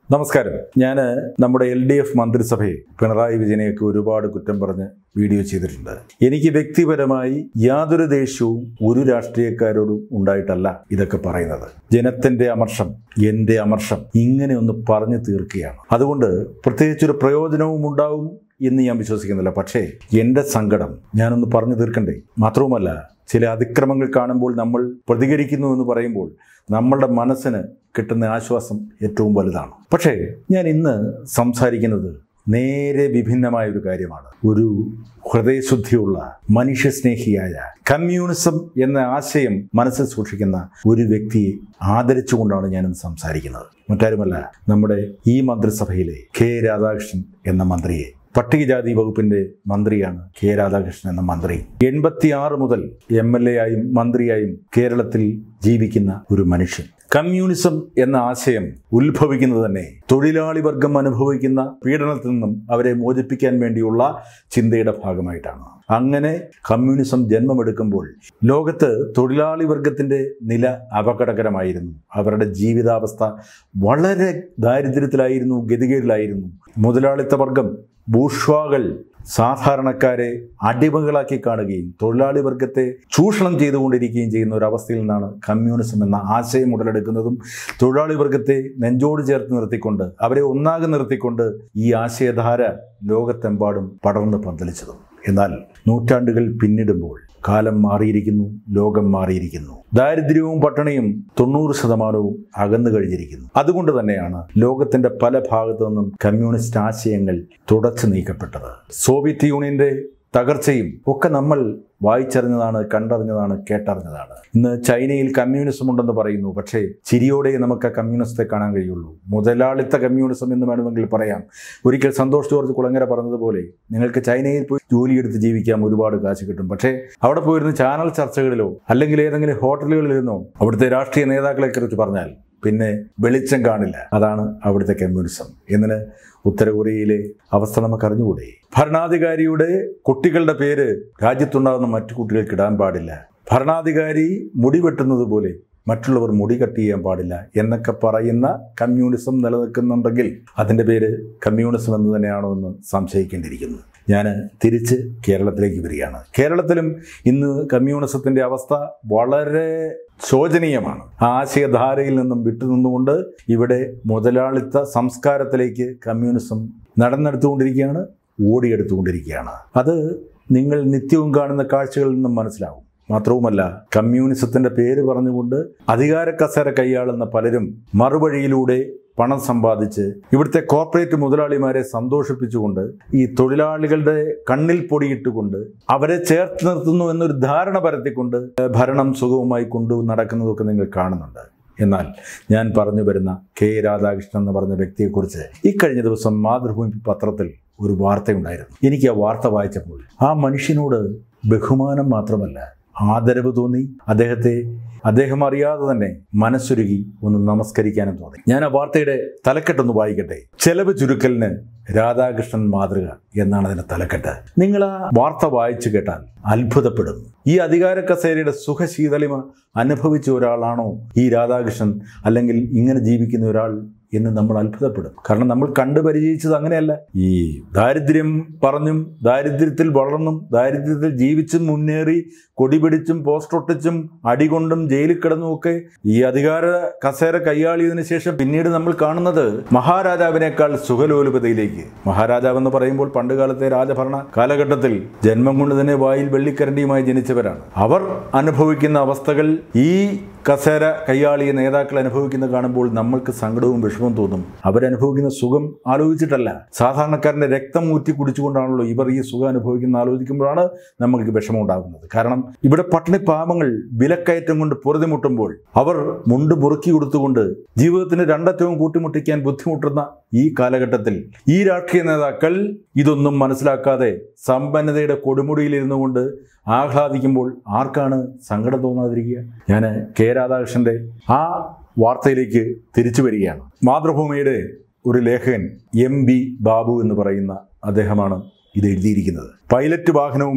നമസ്കാരം ഞാൻ നമ്മുടെ എൽ ഡി എഫ് മന്ത്രിസഭയെ പിണറായി വിജയനെയൊക്കെ ഒരുപാട് കുറ്റം പറഞ്ഞ് വീഡിയോ ചെയ്തിട്ടുണ്ട് എനിക്ക് വ്യക്തിപരമായി യാതൊരു ദേഷ്യവും ഒരു രാഷ്ട്രീയക്കാരോടും ഉണ്ടായിട്ടല്ല ഇതൊക്കെ പറയുന്നത് ജനത്തിന്റെ അമർഷം എന്റെ അമർഷം ഇങ്ങനെ ഒന്ന് പറഞ്ഞു തീർക്കുകയാണ് അതുകൊണ്ട് പ്രത്യേകിച്ചൊരു പ്രയോജനവും ഉണ്ടാവും എന്ന് ഞാൻ വിശ്വസിക്കുന്നില്ല പക്ഷേ എൻ്റെ സങ്കടം ഞാനൊന്ന് പറഞ്ഞു തീർക്കണ്ടേ മാത്രവുമല്ല ചില അതിക്രമങ്ങൾ കാണുമ്പോൾ നമ്മൾ പ്രതികരിക്കുന്നു എന്ന് പറയുമ്പോൾ നമ്മളുടെ മനസ്സിന് കിട്ടുന്ന ആശ്വാസം ഏറ്റവും വലുതാണ് പക്ഷേ ഞാൻ ഇന്ന് സംസാരിക്കുന്നത് നേരെ വിഭിന്നമായ ഒരു കാര്യമാണ് ഒരു ഹൃദയശുദ്ധിയുള്ള മനുഷ്യസ്നേഹിയായ കമ്മ്യൂണിസം എന്ന ആശയം മനസ്സിൽ സൂക്ഷിക്കുന്ന ഒരു വ്യക്തിയെ ആദരിച്ചുകൊണ്ടാണ് ഞാനിന്ന് സംസാരിക്കുന്നത് മറ്റാരുമല്ല നമ്മുടെ ഈ മന്ത്രിസഭയിലെ കെ രാധാകൃഷ്ണൻ എന്ന മന്ത്രിയെ പട്ടികജാതി വകുപ്പിന്റെ മന്ത്രിയാണ് കെ രാധാകൃഷ്ണൻ എന്ന മന്ത്രി എൺപത്തിയാറ് മുതൽ എം എൽ എ ആയും മന്ത്രിയായും കേരളത്തിൽ ജീവിക്കുന്ന ഒരു മനുഷ്യൻ കമ്മ്യൂണിസം എന്ന ആശയം ഉത്ഭവിക്കുന്നത് തന്നെ തൊഴിലാളി വർഗം അനുഭവിക്കുന്ന പീഡനത്തിൽ നിന്നും അവരെ മോചിപ്പിക്കാൻ വേണ്ടിയുള്ള ചിന്തയുടെ ഭാഗമായിട്ടാണ് അങ്ങനെ കമ്മ്യൂണിസം ജന്മമെടുക്കുമ്പോൾ ലോകത്ത് തൊഴിലാളി വർഗത്തിന്റെ നില അപകടകരമായിരുന്നു അവരുടെ ജീവിതാവസ്ഥ വളരെ ദാരിദ്ര്യത്തിലായിരുന്നു ഗതികേടിലായിരുന്നു മുതലാളിത്ത വർഗം ബൂഷ്വാകൾ സാധാരണക്കാരെ അടിമകളാക്കി കാണുകയും തൊഴിലാളി വർഗത്തെ ചൂഷണം ചെയ്തുകൊണ്ടിരിക്കുകയും ചെയ്യുന്ന ഒരു അവസ്ഥയിൽ നിന്നാണ് കമ്മ്യൂണിസം എന്ന ആശയം ഉടലെടുക്കുന്നതും തൊഴിലാളി വർഗത്തെ നെഞ്ചോട് ചേർത്ത് നിർത്തിക്കൊണ്ട് അവരെ ഒന്നാകെ നിർത്തിക്കൊണ്ട് ഈ ആശയധാര ലോകത്തെമ്പാടും പടർന്ന് പന്തലിച്ചതും എന്നാൽ നൂറ്റാണ്ടുകൾ പിന്നിടുമ്പോൾ കാലം മാറിയിരിക്കുന്നു ലോകം മാറിയിരിക്കുന്നു ദാരിദ്ര്യവും പട്ടിണിയും തൊണ്ണൂറ് ശതമാനവും അകന്നു കഴിഞ്ഞിരിക്കുന്നു അതുകൊണ്ട് തന്നെയാണ് ലോകത്തിന്റെ പല ഭാഗത്തു നിന്നും കമ്മ്യൂണിസ്റ്റ് ആശയങ്ങൾ തുടച്ചു നീക്കപ്പെട്ടത് സോവിയറ്റ് യൂണിയന്റെ തകർച്ചയും ഒക്കെ നമ്മൾ വായിച്ചറിഞ്ഞതാണ് കണ്ടറിഞ്ഞതാണ് കേട്ടറിഞ്ഞതാണ് ഇന്ന് ചൈനയിൽ കമ്മ്യൂണിസം ഉണ്ടെന്ന് പറയുന്നു പക്ഷേ ചിരിയോടെ നമുക്ക് ആ കമ്മ്യൂണിസത്തെ കാണാൻ കഴിയുള്ളൂ മുതലാളിത്ത കമ്മ്യൂണിസം എന്ന് വേണമെങ്കിൽ പറയാം ഒരിക്കൽ സന്തോഷ് ജോർജ് കുളങ്ങര പറഞ്ഞതുപോലെ നിങ്ങൾക്ക് ചൈനയിൽ പോയി ജോലിയെടുത്ത് ജീവിക്കാം ഒരുപാട് കാശ് കിട്ടും പക്ഷേ അവിടെ പോയിരുന്ന് ചാനൽ ചർച്ചകളിലോ അല്ലെങ്കിൽ ഏതെങ്കിലും ഹോട്ടലുകളിലിരുന്നോ അവിടുത്തെ രാഷ്ട്രീയ നേതാക്കളെ കുറിച്ച് പറഞ്ഞാൽ പിന്നെ വെളിച്ചം കാണില്ല അതാണ് അവിടുത്തെ കമ്മ്യൂണിസം എന്നതിന് ഉത്തര കൊറിയയിലെ അവസ്ഥ നമുക്ക് അറിഞ്ഞുകൂടെ ഭരണാധികാരിയുടെ കുട്ടികളുടെ പേര് രാജ്യത്തുണ്ടാകുന്ന മറ്റു കുട്ടികൾക്ക് ഇടാൻ പാടില്ല ഭരണാധികാരി മുടി വെട്ടുന്നത് പോലെ മറ്റുള്ളവർ മുടി കട്ട് ചെയ്യാൻ പാടില്ല എന്നൊക്കെ പറയുന്ന കമ്മ്യൂണിസം നിലനിൽക്കുന്നുണ്ടെങ്കിൽ അതിൻ്റെ പേര് കമ്മ്യൂണിസം എന്ന് തന്നെയാണോ എന്ന് സംശയിക്കേണ്ടിയിരിക്കുന്നു ഞാൻ തിരിച്ച് കേരളത്തിലേക്ക് വരികയാണ് കേരളത്തിലും ഇന്ന് കമ്മ്യൂണിസത്തിൻ്റെ അവസ്ഥ വളരെ ശോചനീയമാണ് ആ ആശയധാരയിൽ നിന്നും വിട്ടുനിന്നുകൊണ്ട് ഇവിടെ മുതലാളിത്ത സംസ്കാരത്തിലേക്ക് കമ്മ്യൂണിസം നടന്നെടുത്തുകൊണ്ടിരിക്കുകയാണ് ഓടിയെടുത്തുകൊണ്ടിരിക്കുകയാണ് അത് നിങ്ങൾ നിത്യവും കാണുന്ന കാഴ്ചകളിൽ നിന്നും മനസ്സിലാവും മാത്രവുമല്ല കമ്മ്യൂണിസത്തിന്റെ പേര് പറഞ്ഞുകൊണ്ട് അധികാര കസേര കൈയാളുന്ന പലരും മറുവഴിയിലൂടെ പണം സമ്പാദിച്ച് ഇവിടുത്തെ കോർപ്പറേറ്റ് മുതലാളിമാരെ സന്തോഷിപ്പിച്ചുകൊണ്ട് ഈ തൊഴിലാളികളുടെ കണ്ണിൽ പൊടിയിട്ടുകൊണ്ട് അവരെ ചേർത്ത് നിർത്തുന്നു എന്നൊരു ധാരണ പരത്തിക്കൊണ്ട് ഭരണം സുഗമമായി കൊണ്ടു നടക്കുന്നതൊക്കെ നിങ്ങൾ കാണുന്നുണ്ട് എന്നാൽ ഞാൻ പറഞ്ഞു വരുന്ന കെ രാധാകൃഷ്ണൻ എന്ന് പറഞ്ഞ വ്യക്തിയെക്കുറിച്ച് ഇക്കഴിഞ്ഞ ദിവസം മാതൃഭൂമി പത്രത്തിൽ ഒരു വാർത്തയുണ്ടായിരുന്നു എനിക്ക് ആ വാർത്ത വായിച്ചപ്പോൾ ആ മനുഷ്യനോട് ബഹുമാനം മാത്രമല്ല ആദരവ് തോന്നി അദ്ദേഹത്തെ അദ്ദേഹം അറിയാതെ തന്നെ മനസ്സുരുകി ഒന്ന് നമസ്കരിക്കാനും തോന്നി ഞാൻ ആ വാർത്തയുടെ തലക്കെട്ടൊന്ന് വായിക്കട്ടെ ചെലവ് ചുരുക്കലിന് രാധാകൃഷ്ണൻ മാതൃക എന്നാണ് അതിന്റെ തലക്കെട്ട് നിങ്ങൾ ആ വാർത്ത വായിച്ചു കേട്ടാൽ അത്ഭുതപ്പെടും ഈ അധികാര കസേരയുടെ സുഖശീതളിമ അനുഭവിച്ച ഒരാളാണോ ഈ രാധാകൃഷ്ണൻ അല്ലെങ്കിൽ ഇങ്ങനെ ജീവിക്കുന്ന ഒരാൾ എന്ന് നമ്മൾ അത്ഭുതപ്പെടും കാരണം നമ്മൾ കണ്ടു പരിചയിച്ചത് അങ്ങനെയല്ല ഈ ദാരിദ്ര്യം പറഞ്ഞും ദാരിദ്ര്യത്തിൽ വളർന്നും ദാരിദ്ര്യത്തിൽ ജീവിച്ചും മുന്നേറി കൊടിപിടിച്ചും പോസ്റ്റൊട്ടിച്ചും അടികൊണ്ടും ജയിലിൽ കിടന്നുമൊക്കെ ഈ അധികാര കസേര കൈയാളിയതിനു ശേഷം പിന്നീട് നമ്മൾ കാണുന്നത് മഹാരാജാവിനേക്കാൾ സുഖലോലുപതയിലേക്ക് മഹാരാജാവ് എന്ന് പറയുമ്പോൾ പണ്ടുകാലത്തെ രാജഭരണ കാലഘട്ടത്തിൽ ജന്മം കൊണ്ട് തന്നെ വായിൽ വെള്ളിക്കരണ്ടിയുമായി ജനിച്ചവരാണ് അവർ അനുഭവിക്കുന്ന അവസ്ഥകൾ ഈ കസേര കൈയാളിയ നേതാക്കൾ അനുഭവിക്കുന്ന കാണുമ്പോൾ നമ്മൾക്ക് സങ്കടവും വിഷമവും തോന്നും അവരനുഭവിക്കുന്ന സുഖം ആലോചിച്ചിട്ടല്ല സാധാരണക്കാരൻ്റെ രക്തം ഊറ്റി കുടിച്ചുകൊണ്ടാണല്ലോ ഇവർ ഈ സുഖം അനുഭവിക്കുന്ന ആലോചിക്കുമ്പോഴാണ് നമ്മൾക്ക് വിഷമം ഉണ്ടാകുന്നത് കാരണം ഇവിടെ പട്ടിണി പാവങ്ങൾ വിലക്കയറ്റം കൊണ്ട് പൊറുതിമുട്ടുമ്പോൾ അവർ മുണ്ട് മുറുക്കി കൊടുത്തുകൊണ്ട് ജീവിതത്തിന് രണ്ടറ്റവും കൂട്ടിമുട്ടിക്കാൻ ബുദ്ധിമുട്ടുന്ന ഈ കാലഘട്ടത്തിൽ ഈ രാഷ്ട്രീയ നേതാക്കൾ ഇതൊന്നും മനസ്സിലാക്കാതെ സമ്പന്നതയുടെ കൊടുമുടിയിലിരുന്നു കൊണ്ട് ആഹ്ലാദിക്കുമ്പോൾ ആർക്കാണ് സങ്കടം തോന്നാതിരിക്കുക ഞാൻ കെ രാധാകൃഷ്ണന്റെ ആ വാർത്തയിലേക്ക് തിരിച്ചു വരികയാണ് മാതൃഭൂമിയുടെ ഒരു ലേഖകൻ എം ബി ബാബു എന്ന് പറയുന്ന അദ്ദേഹമാണ് ഇത് എഴുതിയിരിക്കുന്നത് പൈലറ്റ് വാഹനവുമില്ല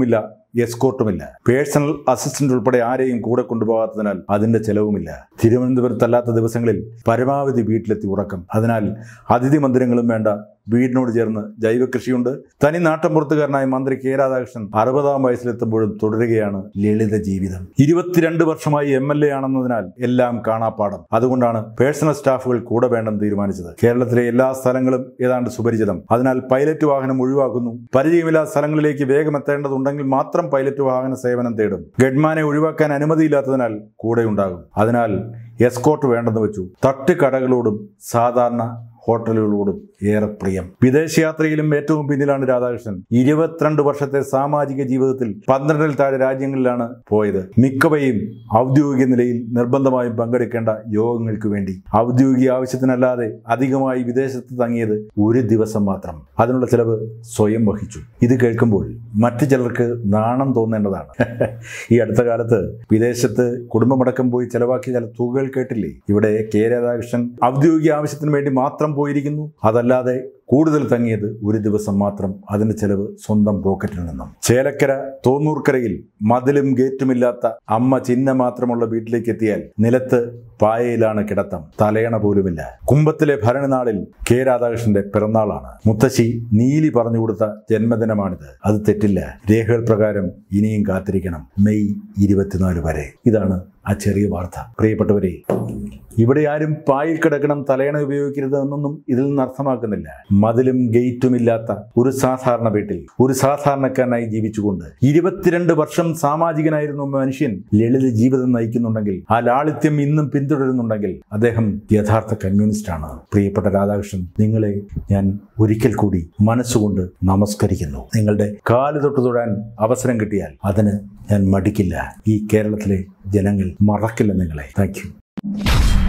എസ്കോർട്ടുമില്ല പേഴ്സണൽ അസിസ്റ്റന്റ് ഉൾപ്പെടെ ആരെയും കൂടെ കൊണ്ടുപോകാത്തതിനാൽ അതിന്റെ ചെലവുമില്ല തിരുവനന്തപുരത്തല്ലാത്ത ദിവസങ്ങളിൽ പരമാവധി വീട്ടിലെത്തി ഉറക്കം അതിനാൽ അതിഥി മന്ദിരങ്ങളും വേണ്ട വീടിനോട് ചേർന്ന് ജൈവ കൃഷിയുണ്ട് തനി നാട്ടമ്പുറത്തുകാരനായ മന്ത്രി കെ രാധാകൃഷ്ണൻ അറുപതാം വയസ്സിലെത്തുമ്പോഴും തുടരുകയാണ് ലളിത ജീവിതം ഇരുപത്തിരണ്ട് വർഷമായി എം എൽ എ ആണെന്നതിനാൽ എല്ലാം കാണാപ്പാടം അതുകൊണ്ടാണ് പേഴ്സണൽ സ്റ്റാഫുകൾ കൂടെ വേണ്ടെന്ന് തീരുമാനിച്ചത് കേരളത്തിലെ എല്ലാ സ്ഥലങ്ങളും ഏതാണ്ട് സുപരിചിതം അതിനാൽ പൈലറ്റ് വാഹനം ഒഴിവാക്കുന്നു പരിചയമില്ലാത്ത സ്ഥലങ്ങളിലേക്ക് വേഗം എത്തേണ്ടതുണ്ടെങ്കിൽ മാത്രം പൈലറ്റ് വാഹന സേവനം തേടും ഗഡ്മാനെ ഒഴിവാക്കാൻ അനുമതിയില്ലാത്തതിനാൽ കൂടെ ഉണ്ടാകും അതിനാൽ എസ്കോട്ട് വേണ്ടെന്ന് വെച്ചു തട്ടുകടകളോടും സാധാരണ ഹോട്ടലുകളോടും ഏറെ പ്രിയം വിദേശയാത്രയിലും ഏറ്റവും പിന്നിലാണ് രാധാകൃഷ്ണൻ ഇരുപത്തിരണ്ട് വർഷത്തെ സാമാജിക ജീവിതത്തിൽ പന്ത്രണ്ടിൽ താഴെ രാജ്യങ്ങളിലാണ് പോയത് മിക്കവയും ഔദ്യോഗിക നിലയിൽ നിർബന്ധമായും പങ്കെടുക്കേണ്ട യോഗങ്ങൾക്ക് വേണ്ടി ഔദ്യോഗിക ആവശ്യത്തിനല്ലാതെ അധികമായി വിദേശത്ത് തങ്ങിയത് ഒരു ദിവസം മാത്രം അതിനുള്ള ചെലവ് സ്വയം വഹിച്ചു ഇത് കേൾക്കുമ്പോൾ മറ്റു ചിലർക്ക് നാണം തോന്നേണ്ടതാണ് ഈ അടുത്ത കാലത്ത് വിദേശത്ത് കുടുംബമടക്കം പോയി ചെലവാക്കിയ ചില തുകകൾ കേട്ടില്ലേ ഇവിടെ കെ രാധാകൃഷ്ണൻ ഔദ്യോഗിക ആവശ്യത്തിന് വേണ്ടി മാത്രം പോയിരിക്കുന്നു അതല്ലാതെ കൂടുതൽ തങ്ങിയത് ഒരു ദിവസം മാത്രം അതിന്റെ ചെലവ് സ്വന്തം പോക്കറ്റിൽ നിന്നും ചേലക്കര തോന്നൂർക്കരയിൽ മതിലും ഗേറ്റുമില്ലാത്ത അമ്മ ചിഹ്ന മാത്രമുള്ള വീട്ടിലേക്ക് എത്തിയാൽ നിലത്ത് പായയിലാണ് കിടത്തം തലയണ പോലുമില്ല കുമ്പത്തിലെ ഭരണനാളിൽ കെ രാധാകൃഷ്ണന്റെ പിറന്നാളാണ് മുത്തശ്ശി നീലി പറഞ്ഞു കൊടുത്ത ജന്മദിനമാണിത് അത് തെറ്റില്ല രേഖകൾ പ്രകാരം ഇനിയും കാത്തിരിക്കണം മെയ് ഇരുപത്തിനാല് വരെ ഇതാണ് ആ ചെറിയ വാർത്ത പ്രിയപ്പെട്ടവരെ ഇവിടെ ആരും പായിൽ കിടക്കണം തലയണ ഉപയോഗിക്കരുത് എന്നൊന്നും ഇതിൽ നിന്ന് അർത്ഥമാക്കുന്നില്ല മതിലും ഗേറ്റും ഇല്ലാത്ത ഒരു സാധാരണ വീട്ടിൽ ഒരു സാധാരണക്കാരനായി ജീവിച്ചുകൊണ്ട് ഇരുപത്തിരണ്ട് വർഷം സാമാജികനായിരുന്ന മനുഷ്യൻ ലളിത ജീവിതം നയിക്കുന്നുണ്ടെങ്കിൽ ആ ലാളിത്യം ഇന്നും പിന്തുടരുന്നുണ്ടെങ്കിൽ അദ്ദേഹം യഥാർത്ഥ കമ്മ്യൂണിസ്റ്റ് ആണ് പ്രിയപ്പെട്ട രാധാകൃഷ്ണൻ നിങ്ങളെ ഞാൻ ഒരിക്കൽ കൂടി മനസ്സുകൊണ്ട് നമസ്കരിക്കുന്നു നിങ്ങളുടെ കാല് തൊട്ട് തൊടാൻ അവസരം കിട്ടിയാൽ അതിന് ഞാൻ മടിക്കില്ല ഈ കേരളത്തിലെ ജനങ്ങൾ മറക്കില്ല നിങ്ങളെ താങ്ക്